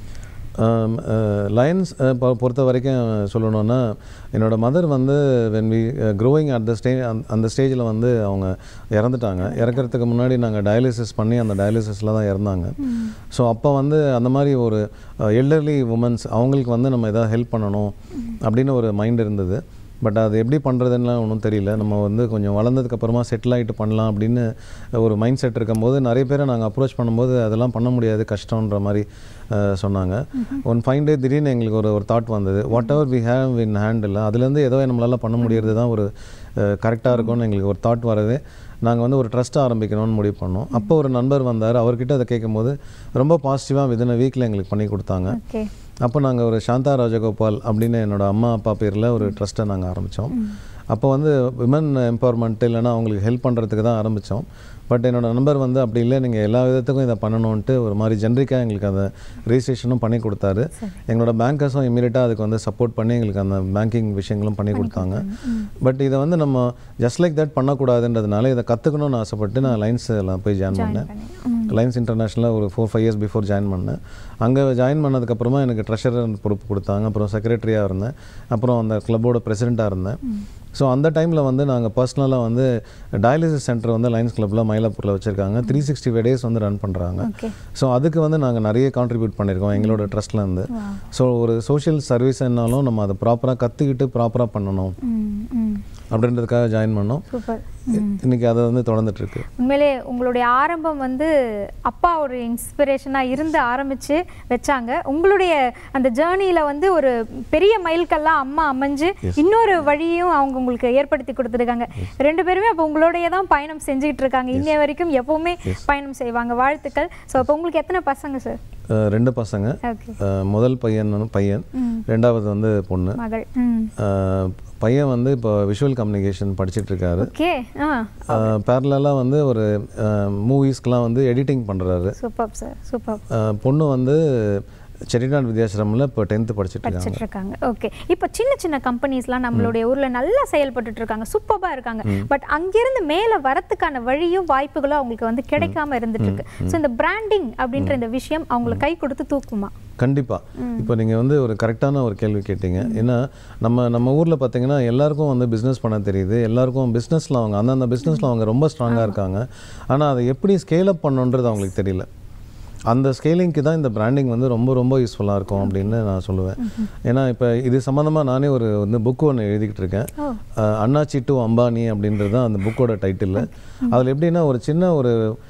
லயன்ஸ் பொறுத்த வரைக்கும் சொல்லணும்னா என்னோட மதர் வந்து when we growing at the stay அந்த ஸ்டேஜில் வந்து அவங்க இறந்துட்டாங்க இறக்கறதுக்கு முன்னாடி நாங்கள் டயாலிசிஸ் பண்ணி அந்த டயாலிசிஸில் தான் இறந்தாங்க ஸோ அப்போ வந்து அந்த மாதிரி ஒரு எல்டர்லி உமன்ஸ் அவங்களுக்கு வந்து நம்ம எதாவது ஹெல்ப் பண்ணணும் அப்படின்னு ஒரு மைண்ட் இருந்தது பட் அது எப்படி பண்ணுறதுன்னுலாம் ஒன்றும் தெரியல நம்ம வந்து கொஞ்சம் வளர்ந்ததுக்கு அப்புறமா செட்டில் ஆகிட்டு பண்ணலாம் அப்படின்னு ஒரு மைண்ட் செட் இருக்கும்போது நிறைய பேரை நாங்கள் அப்ரோச் பண்ணும்போது அதெல்லாம் பண்ண முடியாது கஷ்டன்ற மாதிரி அஹ், சொன்னாங்க ஒன் ஃபைன் டே திடீர்னு எங்களுக்கு ஒரு ஒரு தாட் வந்தது whatever we have in handle அதுலேருந்து ஏதோ நம்மளால் பண்ண முடியறது தான் ஒரு கரெக்டாக இருக்கும்னு எங்களுக்கு ஒரு தாட் வரவே நாங்கள் வந்து ஒரு ட்ரஸ்ட் ஆரம்பிக்கணும்னு முடிவு பண்ணோம் அப்போ ஒரு நண்பர் வந்தார் அவர்கிட்ட அதை கேட்கும்போது ரொம்ப பாசிட்டிவாக விதின் வீக்கில் எங்களுக்கு பண்ணி கொடுத்தாங்க ஓகே அப்போ நாங்கள் ஒரு சாந்தா ராஜகோபால் அப்படின்னு என்னோட அம்மா அப்பா பேரில் ஒரு ட்ரஸ்ட்டை நாங்கள் ஆரம்பித்தோம் அப்போ வந்து விமன் எம்பவர்மெண்ட் இல்லைன்னா அவங்களுக்கு ஹெல்ப் பண்ணுறதுக்கு தான் ஆரம்பித்தோம் பட் என்னோட நம்பர் வந்து அப்படி இல்லை நீங்கள் எல்லா விதத்துக்கும் இதை பண்ணணுன்ட்டு ஒரு மாதிரி ஜென்ரிக்காக எங்களுக்கு அந்த ரெஜிஸ்ட்ரேஷனும் பண்ணி கொடுத்தாரு எங்களோட பேங்கர்ஸும் இமீடியட்டாக அதுக்கு வந்து சப்போர்ட் பண்ணி எங்களுக்கு அந்த பேங்கிங் விஷயங்களும் பண்ணி கொடுத்தாங்க பட் இதை வந்து நம்ம ஜஸ்ட் லைக் தட் பண்ணக்கூடாதுன்றதுனால இதை கற்றுக்கணும்னு ஆசைப்பட்டு நான் லைன்ஸ் எல்லாம் போய் ஜாயின் பண்ணேன் லைன்ஸ் இன்டர்நேஷனலில் ஒரு four five years before join பண்ணேன் அங்கே ஜாயின் பண்ணதுக்கப்புறமா எனக்கு ட்ரெஷரர் பொறுப்பு கொடுத்தாங்க அப்புறம் செக்ரட்டரியாக இருந்தேன் அப்புறம் அந்த கிளப்போட பிரசிடெண்ட்டாக இருந்தேன் ஸோ அந்த டைமில் வந்து நாங்கள் பர்சனலாக வந்து டயாலிசிஸ் சென்டர் வந்து லைன்ஸ் கிளப்பில் மயிலாப்பூரில் வச்சுருக்காங்க த்ரீ சிக்ஸ்டி ஃபைவ் டேஸ் வந்து ரன் பண்ணுறாங்க ஓகே ஸோ அதுக்கு வந்து நாங்கள் நிறைய கான்ட்ரிபியூட் பண்ணியிருக்கோம் எங்களோட ட்ரஸ்ட்லேருந்து ஸோ ஒரு சோஷியல் சர்வீஸ்னாலும் நம்ம அதை ப்ராப்பராக கற்றுக்கிட்டு ப்ராப்பராக பண்ணணும் ம் ம் அப்படின்றதுக்காக ஜாயின் பண்ணோம் சூப்பர் இன்னைக்கு அதை வந்து தொடர்ந்துட்டு இருக்கு உண்மையிலே உங்களுடைய ஆரம்பம் வந்து அப்பா ஒரு இன்ஸ்பிரேஷனாக இருந்து ஆரம்பித்து வச்சாங்க உங்களுடைய அந்த ஜேர்னியில் வந்து ஒரு பெரிய மைல்கல்லாம் அம்மா அமைஞ்சு இன்னொரு வழியும் அவங்க உங்களுக்கு ஏற்படுத்தி கொடுத்துருக்காங்க ரெண்டு பேருமே அப்போ உங்களுடைய தான் பயணம் செஞ்சுக்கிட்டு இருக்காங்க இன்னைய வரைக்கும் எப்பவுமே பயணம் செய்வாங்க வாழ்த்துக்கள் ஸோ அப்போ உங்களுக்கு எத்தனை பசங்க சார் அஹ் ரெண்டு பசங்க ஓகே அஹ் முதல் பையன் வந்து பையன் ம் ரெண்டாவது வந்து பொண்ணு மகள் ம் அஹ் பையன் வந்து இப்போ விஷுவல் கம்யூனிகேஷன் படிச்சிட்டு இருக்காரு ஓகே ஆ பேரலாக வந்து ஒரு மூவிஸ்க்கெலாம் வந்து எடிட்டிங் பண்ணுறாரு சூப்பர் சார் சூப்பர் பொண்ணு வந்து செட்டிநாடு வித்யாசிரமில் இப்போ டென்த்து படிச்சிட்டு இருக்காங்க படிச்சிட்டு இருக்காங்க ஓகே இப்போ சின்ன சின்ன கம்பெனிஸ்லாம் நம்மளுடைய ஊர்ல நல்லா செயல்பட்டுட்டு இருக்காங்க சூப்பராக இருக்காங்க பட் அங்கிருந்து மேல வரத்துக்கான வழியும் வாய்ப்புகளும் அவங்களுக்கு வந்து கிடைக்காம இருந்துட்டு இருக்கு ஸோ இந்த பிராண்டிங் அப்படின்ற இந்த விஷயம் அவங்களுக்கு கை கொடுத்து தூக்குமா கண்டிப்பாக இப்போ நீங்கள் வந்து ஒரு கரெக்டான ஒரு கேள்வி கேட்டீங்க ஏன்னா நம்ம நம்ம ஊரில் பார்த்தீங்கன்னா எல்லாருக்கும் வந்து பிஸ்னஸ் பண்ண தெரியுது எல்லாருக்கும் பிஸ்னஸில் அவங்க அந்தந்த பிஸ்னஸில் அவங்க ரொம்ப ஸ்ட்ராங்காக இருக்காங்க ஆனால் அதை எப்படி ஸ்கேல் அப் பண்ணணுன்றது அவங்களுக்கு தெரியல அந்த ஸ்கேலிங்க்கு தான் இந்த பிராண்டிங் வந்து ரொம்ப ரொம்ப யூஸ்ஃபுல்லாக இருக்கும் அப்படின்னு நான் சொல்லுவேன் ஏன்னா இப்போ இது சம்மந்தமாக நானே ஒரு வந்து புக் ஒன்று எழுதிக்கிட்டு இருக்கேன் ஓ அஹ் அண்ணாச்சி டு அம்பானி அப்படின்றது தான் அந்த புக்கோட டைட்டில் அதில் எப்படின்னா ஒரு சின்ன ஒரு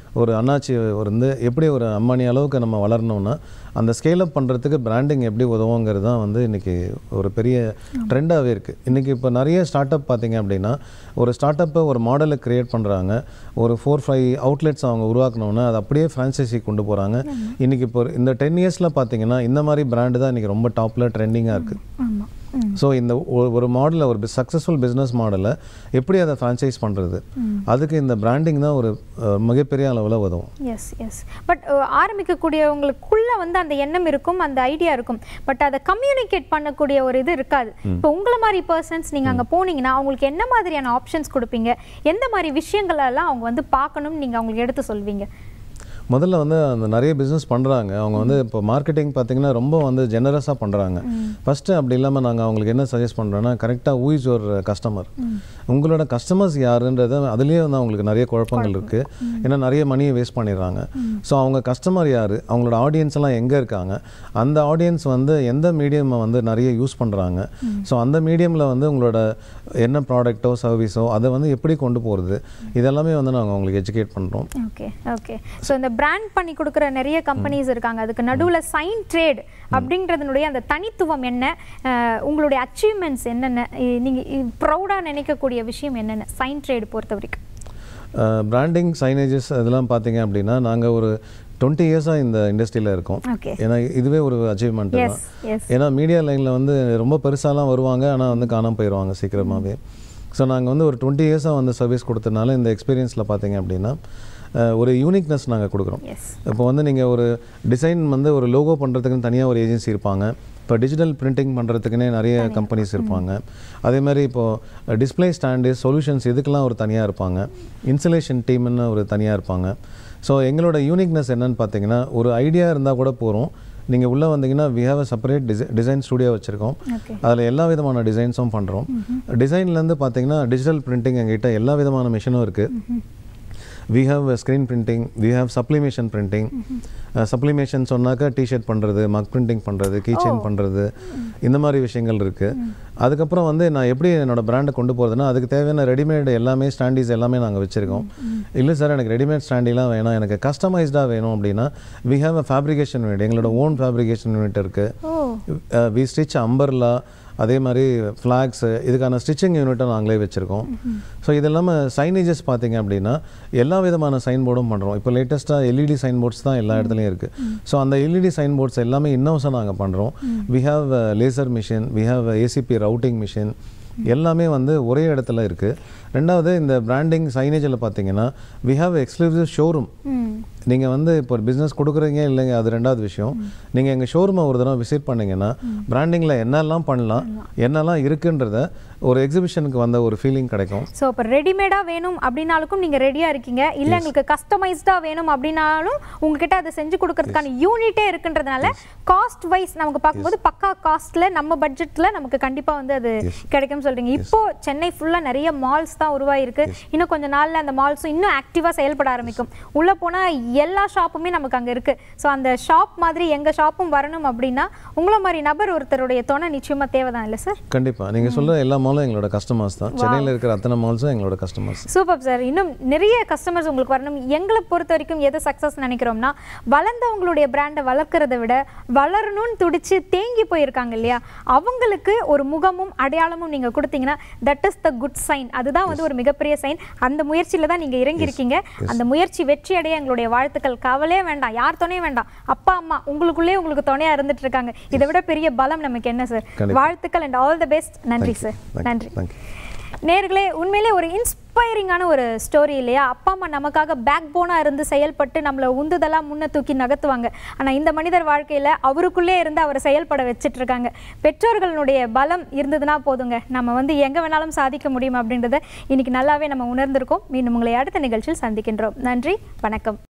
ஒரு அண்ணாச்சி வந்து எப்படி ஒரு அம்மானி அளவுக்கு நம்ம வளரணும்னா அந்த ஸ்கேல் அப் பண்ணுறதுக்கு பிராண்டிங் எப்படி உதவுங்கிறது தான் வந்து இன்றைக்கி ஒரு பெரிய ட்ரெண்டாகவே இருக்குது இன்றைக்கி இப்போ நிறைய ஸ்டார்ட் அப் பார்த்தீங்க அப்படின்னா ஒரு ஸ்டார்ட் அப்பை ஒரு மாடலை க்ரியேட் பண்ணுறாங்க ஒரு ஃபோர் ஃபைவ் அவுட்லெட்ஸ் அவங்க உருவாக்கணும்னா அது அப்படியே ஃப்ரான்ச்சைசி கொண்டு போகிறாங்க இன்றைக்கி இப்போ இந்த டென் இயர்ஸில் பார்த்தீங்கன்னா இந்த மாதிரி பிராண்டு தான் இன்றைக்கி ரொம்ப டாப்பில் ட்ரெண்டிங்காக இருக்குது ஆமாம் ம் ஸோ இந்த ஒ- ஒரு மாடலை ஒரு சக்ஸஸ்ஃபுல் பிஸ்னஸ் மாடலை எப்படி அதை ஃப்ரான்ச்சைஸ் பண்ணுறது அதுக்கு இந்த பிராண்டிங் தான் ஒரு அஹ், மிகப்பெரிய அளவில் உதவும் எஸ் எஸ் பட் ஆரம்பிக்கக்கூடியவங்களுக்குள்ள வந்து அந்த எண்ணம் இருக்கும் அந்த ஐடியா இருக்கும் பட் அதை கம்யூனிகேட் பண்ணக்கூடிய ஒரு இது இருக்காது இப்போ உங்களை மாதிரி பர்சன்ஸ் நீங்கள் அங்கே போனீங்கன்னா அவங்களுக்கு என்ன மாதிரியான ஆப்ஷன்ஸ் கொடுப்பீங்க எந்த மாதிரி விஷயங்கள் எல்லாம் அவங்க வந்து பார்க்கணும்னு நீங்கள் அவங்களுக்கு எடுத்து சொல்வீங்க முதல்ல வந்து அந்த நிறைய பிஸ்னஸ் பண்ணுறாங்க அவங்க வந்து இப்போ மார்க்கெட்டிங் பார்த்தீங்கன்னா ரொம்ப வந்து ஜெனரஸாக பண்ணுறாங்க ஃபஸ்ட்டு அப்படி இல்லாமல் நாங்கள் அவங்களுக்கு என்ன சஜஸ்ட் பண்ணுறோன்னா கரெக்டாக ஊ இஸ் ஒரு கஸ்டமர் உங்களோட கஸ்டமர்ஸ் யாருன்றது அதுலேயே வந்து அவங்களுக்கு நிறைய குழப்பங்கள் இருக்குது ஏன்னா நிறைய மணியை வேஸ்ட் பண்ணிடுறாங்க ஸோ அவங்க கஸ்டமர் யார் அவங்களோட ஆடியன்ஸ் எல்லாம் எங்கே இருக்காங்க அந்த ஆடியன்ஸ் வந்து எந்த மீடியமை வந்து நிறைய யூஸ் பண்ணுறாங்க ஸோ அந்த மீடியமில் வந்து உங்களோட என்ன ப்ராடக்ட்டோ சர்வீஸோ அதை வந்து எப்படி கொண்டு போகிறது இதெல்லாமே வந்து நாங்கள் அவங்களுக்கு எஜுகேட் பண்ணுறோம் ஓகே ஓகே ஸோ இந்த பிராண்ட் பண்ணி கொடுக்குற நிறைய கம்பெனிஸ் இருக்காங்க அதுக்கு நடுவில் சைன் ட்ரேட் அப்படின்றதுனுடைய அந்த தனித்துவம் என்ன அஹ், உங்களுடைய அச்சீவ்மெண்ட்ஸ் என்னென்ன நீங்கள் ப்ரௌடாக நினைக்கக்கூடிய விஷயம் என்னென்ன சைன் ட்ரேட் பொறுத்த வரைக்கும் பிராண்டிங் சைனேஜஸ் அதெல்லாம் பார்த்தீங்க அப்படின்னா நாங்கள் ஒரு டுவெண்ட்டி இயர்ஸாக இந்த இண்டஸ்ட்ரியில் இருக்கோம் ஓகே ஏன்னா இதுவே ஒரு அச்சீவ்மெண்ட் எஸ் தான் எஸ் ஏன்னா மீடியா லைனில் வந்து ரொம்ப பெருசாலாம் வருவாங்க ஆனால் வந்து காணாம போயிடுவாங்க சீக்கிரமாகவே ஸோ நாங்கள் வந்து ஒரு டுவெண்ட்டி இயர்ஸாக வந்து சர்வீஸ் கொடுத்தனால இந்த எக்ஸ்பீரியன்ஸில் பார்த்தீங்க அப்படின்னா அஹ், ஒரு யூனிக்னஸ் நாங்கள் கொடுக்குறோம் எஸ் இப்போ வந்து நீங்கள் ஒரு டிசைன் வந்து ஒரு லோகோ பண்ணுறதுக்குன்னு தனியாக ஒரு ஏஜென்சி இருப்பாங்க இப்போ டிஜிட்டல் பிரிண்டிங் பண்ணுறதுக்குன்னே நிறைய கம்பெனிஸ் இருப்பாங்க அதே மாதிரி இப்போது டிஸ்ப்ளே ஸ்டாண்டு சொல்யூஷன்ஸ் இதுக்கெல்லாம் ஒரு தனியாக இருப்பாங்க இன்சுலேஷன் டீம்னு ஒரு தனியாக இருப்பாங்க ஸோ எங்களோட யூனிக்னஸ் என்னன்னு பார்த்தீங்கன்னா ஒரு ஐடியா இருந்தால் கூட போகிறோம் நீங்கள் உள்ளே வந்தீங்கன்னா வி ஹேவ் அ செப்பரேட் டிசை டிசைன் ஸ்டுடியோ வச்சுருக்கோம் ஓகே அதில் எல்லா விதமான டிசைன்ஸும் பண்ணுறோம் டிசைன்லேருந்து பார்த்தீங்கன்னா டிஜிட்டல் பிரிண்டிங் எங்ககிட்ட எல்லா விதமான மிஷினும் இருக்குது we have screen printing we have sublimation printing sublimation சொன்னாக்கா டிஷர்ட் பண்ணுறது மக் பிரிண்டிங் பண்ணுறது கீச்செயின் பண்ணுறது இந்த மாதிரி விஷயங்கள் இருக்குது அதுக்கப்புறம் வந்து நான் எப்படி என்னோட பிராண்டை கொண்டு போகிறதுனா அதுக்கு தேவையான ரெடிமேட் எல்லாமே ஸ்டாண்டீஸ் எல்லாமே நாங்கள் வச்சுருக்கோம் இல்லை சார் எனக்கு ரெடிமேட் ஸ்டாண்டிலாம் வேணாம் எனக்கு கஸ்டமைஸ்டாக வேணும் அப்படின்னா we have a fabrication unit எங்களோட ஓன் ஃபேப்ரிகேஷன் யூனிட் இருக்குது ஓ வி ஸ்டிச் அம்பர்லா அதே மாதிரி ஃப்ளாக்ஸு இதுக்கான ஸ்டிச்சிங் யூனிட்டும் நாங்களே வச்சுருக்கோம் ஸோ இது இல்லாமல் சைனேஜஸ் பார்த்தீங்க அப்படின்னா எல்லா விதமான சைன் போர்டும் பண்ணுறோம் இப்போ லேட்டஸ்ட்டாக எல்இடி சைன் போர்ட்ஸ் தான் எல்லா இடத்துலையும் இருக்குது ஸோ அந்த எல்இடி சைன் போர்ட்ஸ் எல்லாமே இன்னோஸாக நாங்கள் பண்ணுறோம் we have laser machine we have ACP routing machine எல்லாமே வந்து ஒரே இடத்துல இருக்குது ரெண்டாவது இந்த பிராண்டிங் சைனேஜில் பார்த்தீங்கன்னா வி ஹாவ் எக்ஸ்க்ளூசிவ் ஷோரூம் ம் நீங்கள் வந்து இப்போ பிஸ்னஸ் கொடுக்குறீங்க இல்லைங்க அது ரெண்டாவது விஷயம் நீங்கள் எங்கள் ஷோரூமை ஒரு தடவை விசிட் பண்ணீங்கன்னா பிராண்டிங்கில் என்னெல்லாம் பண்ணலாம் என்னெல்லாம் இருக்குன்றத ஒரு எக்ஸிபிஷனுக்கு வந்த ஒரு ஃபீலிங் கிடைக்கும் ஸோ இப்போ ரெடிமேடாக வேணும் அப்படின்னாலுக்கும் நீங்கள் ரெடியாக இருக்கீங்க இல்லை எங்களுக்கு கஸ்டமைஸ்டாக வேணும் அப்படின்னாலும் உங்ககிட்ட அதை செஞ்சு கொடுக்கறதுக்கான யூனிட்டே இருக்குன்றதுனால காஸ்ட் வைஸ் நமக்கு பார்க்கும்போது பக்கா காஸ்ட்டில் நம்ம பட்ஜெட்டில் நமக்கு கண்டிப்பாக வந்து அது கிடைக்கும்னு சொல்கிறீங்க இப்போ சென்னை ஃபுல்லாக நிறைய மால்ஸ் தான் உருவாயிருக்கு இன்னும் கொஞ்ச நாளில் அந்த மால்ஸும் இன்னும் ஆக்டிவாக செயல்பட ஆரம்பிக்கும் உள்ளே போனால் எல்லா ஷாப்புமே நமக்கு அங்கே இருக்குது ஸோ அந்த ஷாப் மாதிரி எங்கள் ஷாப்பும் வரணும் அப்படின்னா உங்களை மாதிரி நபர் ஒருத்தருடைய துணை நிச்சயமாக தேவை தான் இல்லை சார் கண்டிப்பாக நீங்கள் சொல்கிற எல்லா மாலும் எங்களோட கஸ்டமர்ஸ் தான் சென்னையில் இருக்கிற அத்தனை மால்ஸும் எங்களோட கஸ்டமர்ஸ் சூப்பர் சார் இன்னும் நிறைய கஸ்டமர்ஸ் உங்களுக்கு வரணும் எங்களை பொறுத்த வரைக்கும் எது சக்ஸஸ் நினைக்கிறோம்னா வளர்ந்தவங்களுடைய பிராண்டை வளர்க்குறத விட வளரணும்னு துடிச்சு தேங்கி போயிருக்காங்க இல்லையா அவங்களுக்கு ஒரு முகமும் அடையாளமும் நீங்கள் கொடுத்தீங்கன்னா that is the good sign அதுதான் வந்து ஒரு மிகப்பெரிய சைன் அந்த முயற்சியில் தான் நீங்கள் இறங்கியிருக்கீங்க அந்த முயற்சி வெற்றி அடைய எங்களுடைய வாழ்த்துக்கள் கவலையே வேண்டாம் யார் துணையும் வேண்டாம் அப்பா அம்மா உங்களுக்குள்ளே உங்களுக்கு துணையாக இருந்துட்டு இருக்காங்க இதை விட பெரிய பலம் நமக்கு என்ன சார் கண்டிப்பா. வாழ்த்துக்கள் அண்ட் ஆல் த பெஸ்ட் நன்றி சார் நன்றி தேங்க்யூ நேர்களே உண்மையிலே ஒரு இன்ஸ்பைரிங்கான ஒரு ஸ்டோரி இல்லையா அப்பா அம்மா நமக்காக பேக் போனாக இருந்து செயல்பட்டு நம்மளை உந்துதலாக முன்ன தூக்கி நகர்த்துவாங்க ஆனால் இந்த மனிதர் வாழ்க்கையில் அவருக்குள்ளே இருந்து அவரை செயல்பட வச்சுட்டு இருக்காங்க பெற்றோர்களுடைய பலம் இருந்ததுன்னா போதுங்க நம்ம வந்து எங்கே வேணாலும் சாதிக்க முடியும் அப்படின்றத இன்னைக்கு நல்லாவே நம்ம உணர்ந்திருக்கோம் மீண்டும் உங்களை அடுத்த நிகழ்ச்சியில் சந்திக்கின்றோம் நன்றி வணக்கம்